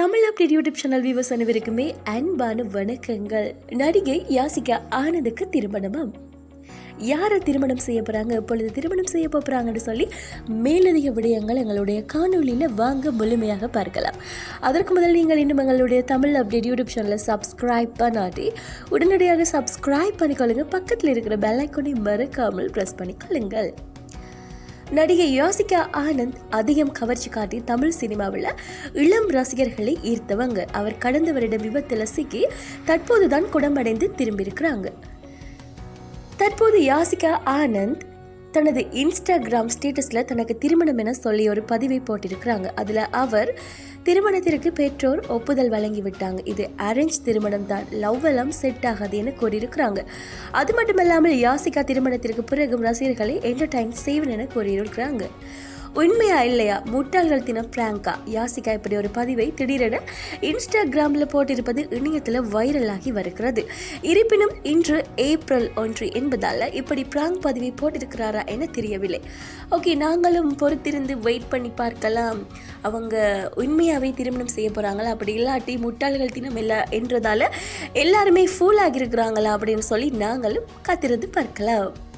Tamil update YouTube channel viewers அனைவருக்குமே அன்பான வணக்கங்கள் நடிகை யாசிகா ஆனந்துக்கு திருமணமாம் யாரை திருமணம் செய்ய போகிறாங்க இப்பொழுது திருமணம் செய்ய போகிறாங்கன்னு சொல்லி மேலதிக விடயங்கள் எங்களுடைய காணொலியில் வாங்க முழுமையாக பார்க்கலாம் அதற்கு முதல் நீங்கள் இன்னும் எங்களுடைய தமிழ் அப்டேட் யூடியூப் சேனலை சப்ஸ்கிரைப் பண்ணாட்டி உடனடியாக சப்ஸ்கிரைப் பண்ணிக்கொள்ளுங்க பக்கத்தில் இருக்கிற பெல் ஐக்கனை மறக்காமல் ப்ரெஸ் பண்ணிக்கொள்ளுங்கள் நடிகை யோசிகா ஆனந்த் அதிகம் கவர்ச்சி காட்டி தமிழ் சினிமாவில் இளம் ரசிகர்களை ஈர்த்தவங்க அவர் கடந்த வருட விபத்தில் சிக்கி தற்போதுதான் குணமடைந்து திரும்பியிருக்கிறாங்க தற்போது யாசிகா ஆனந்த் தனது இன்ஸ்டாகிராம் ஸ்டேட்டஸில் தனக்கு திருமணம் என சொல்லி ஒரு பதிவை போட்டிருக்கிறாங்க அதில் அவர் திருமணத்திற்கு பெற்றோர் ஒப்புதல் வழங்கி விட்டாங்க இது அரேஞ்ச் திருமணம் தான் லவ் எல்லாம் செட் ஆகாது என கூறியிருக்கிறாங்க அது மட்டுமல்லாமல் யாசிகா திருமணத்திற்கு பிறகும் ரசிகர்களை என்டர்டைன் செய்வேன் என கூறியிருக்கிறாங்க உண்மையா இல்லையா முட்டாள்கள் தினம் பிராங்கா யாசிகா இப்படி ஒரு பதிவை திடீரென இன்ஸ்டாகிராமில் போட்டிருப்பது இணையத்தில் வைரலாகி வருகிறது இருப்பினும் இன்று ஏப்ரல் ஒன்று என்பதால் இப்படி பிராங்க் பதிவை போட்டிருக்கிறாரா என தெரியவில்லை ஓகே நாங்களும் பொறுத்திருந்து வெயிட் பண்ணி பார்க்கலாம் அவங்க உண்மையாகவே திருமணம் செய்ய போகிறாங்களா அப்படி இல்லாட்டி முட்டாள்கள் தினம் இல்லை என்றதால எல்லாருமே ஃபூல் ஆகியிருக்கிறாங்களா அப்படின்னு சொல்லி நாங்களும் காத்திருந்து பார்க்கலாம்